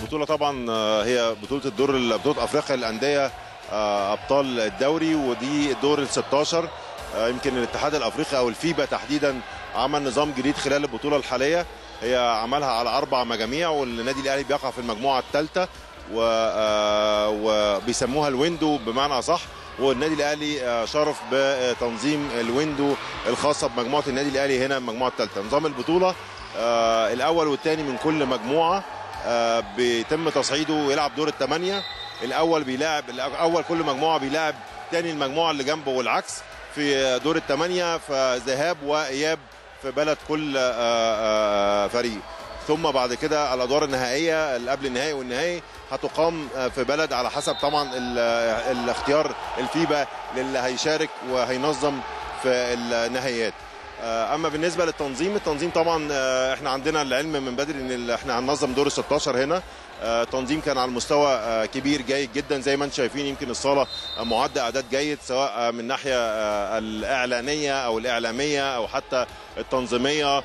البطوله طبعا هي بطوله الدور بطوله افريقيا للانديه ابطال الدوري ودي الدور ال 16 يمكن الاتحاد الافريقي او الفيبا تحديدا عمل نظام جديد خلال البطوله الحاليه هي عملها على اربع مجاميع والنادي الاهلي بيقع في المجموعه الثالثه وبيسموها الويندو بمعنى صح والنادي الاهلي شرف بتنظيم الويندو الخاصه بمجموعه النادي الاهلي هنا المجموعه الثالثه نظام البطوله الاول والثاني من كل مجموعه بيتم تصعيده ويلعب دور الثمانيه الاول بيلاعب الاول كل مجموعه بيلاعب ثاني المجموعه اللي جنبه والعكس في دور الثمانيه فذهاب واياب في بلد كل فريق ثم بعد كده الادوار النهائيه اللي قبل النهائي والنهائي هتقام في بلد على حسب طبعا الاختيار الفيبا للي هيشارك وهينظم في النهائيات اما بالنسبه للتنظيم التنظيم طبعا احنا عندنا العلم من بدري ان احنا هننظم دور ال 16 هنا تنظيم كان على مستوى كبير جيد جدا زي ما انتم شايفين يمكن الصاله معد اعداد جيد سواء من الناحيه الاعلانيه او الاعلاميه او حتى التنظيميه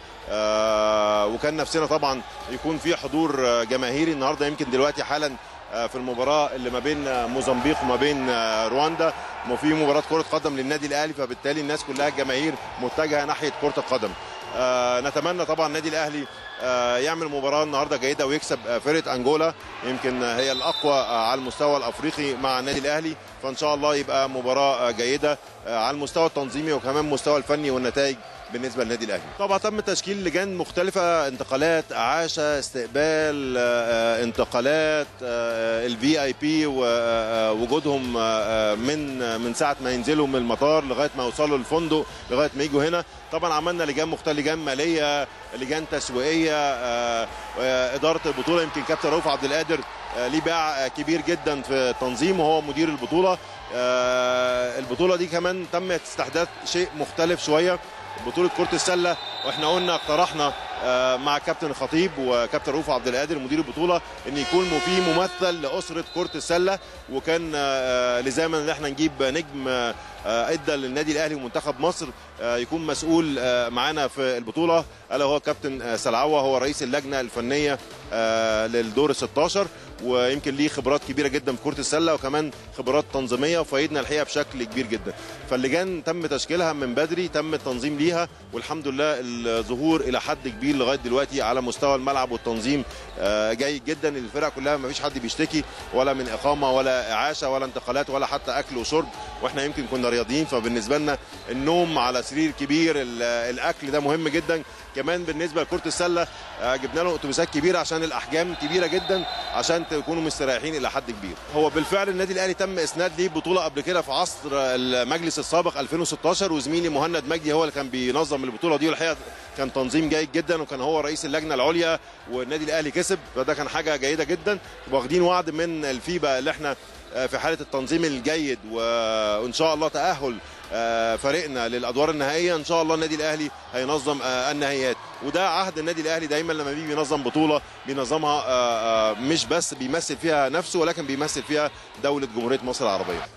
وكان نفسنا طبعا يكون في حضور جماهيري النهارده يمكن دلوقتي حالا في المباراه اللي ما بين موزمبيق وما بين رواندا وفي مباراه كره قدم للنادي الاهلي فبالتالي الناس كلها الجماهير متجهه ناحيه كره القدم آه نتمنى طبعا النادي الاهلي آه يعمل مباراه النهارده جيده ويكسب آه فرقه انجولا يمكن هي الاقوى على المستوى الافريقي مع النادي الاهلي فان شاء الله يبقى مباراه جيده على المستوى التنظيمي وكمان المستوى الفني والنتائج بالنسبه للنادي الاهلي طبعا تم تشكيل لجان مختلفه انتقالات اعاشه استقبال انتقالات الفي اي بي ووجودهم من من ساعه ما ينزلوا من المطار لغايه ما يوصلوا الفندق لغايه ما يجوا هنا طبعا عملنا لجان مختلفه لجان ماليه لجان تسويقيه اداره البطوله يمكن كابتن رؤوف عبد القادر ليه باع كبير جدا في التنظيم وهو مدير البطوله البطوله دي كمان تم استحداث شيء مختلف شويه بطوله كره السله واحنا قلنا اقترحنا مع كابتن خطيب وكابتن رؤوف عبد القادر مدير البطوله ان يكون في ممثل لاسره كره السله وكان لزاما ان احنا نجيب نجم ادى للنادي الاهلي ومنتخب مصر يكون مسؤول معانا في البطوله الا هو كابتن سلعوه هو رئيس اللجنه الفنيه للدور ال 16 ويمكن ليه خبرات كبيره جدا في كره السله وكمان خبرات تنظيميه وفايدنا الحقيقه بشكل كبير جدا فاللجان تم تشكيلها من بدري تم التنظيم ليها والحمد لله الظهور الى حد كبير لغايه دلوقتي على مستوى الملعب والتنظيم جيد جدا الفرق كلها ما فيش حد بيشتكي ولا من اقامه ولا اعاشه ولا انتقالات ولا حتى اكل وشرب واحنا يمكن كنا رياضيين فبالنسبه لنا النوم على سرير كبير الاكل ده مهم جدا كمان بالنسبه لكره السله جبنا لهم اتوبيسات كبيره عشان الاحجام كبيره جدا عشان تكونوا مستريحين الى حد كبير هو بالفعل النادي الاهلي تم اسناد ليه بطوله قبل كده في عصر المجلس السابق 2016 وزميلي مهند مجدي هو اللي كان بينظم البطوله دي والحقيقه كان تنظيم جيد جدا وكان هو رئيس اللجنه العليا والنادي الاهلي كسب فده كان حاجه جيده جدا واخدين وعد من الفيبا اللي احنا في حاله التنظيم الجيد وان شاء الله تاهل فريقنا للادوار النهائيه ان شاء الله النادي الاهلي هينظم النهائيات وده عهد النادي الاهلي دايما لما بيجي ينظم بطوله بينظمها مش بس بيمثل فيها نفسه ولكن بيمثل فيها دوله جمهوريه مصر العربيه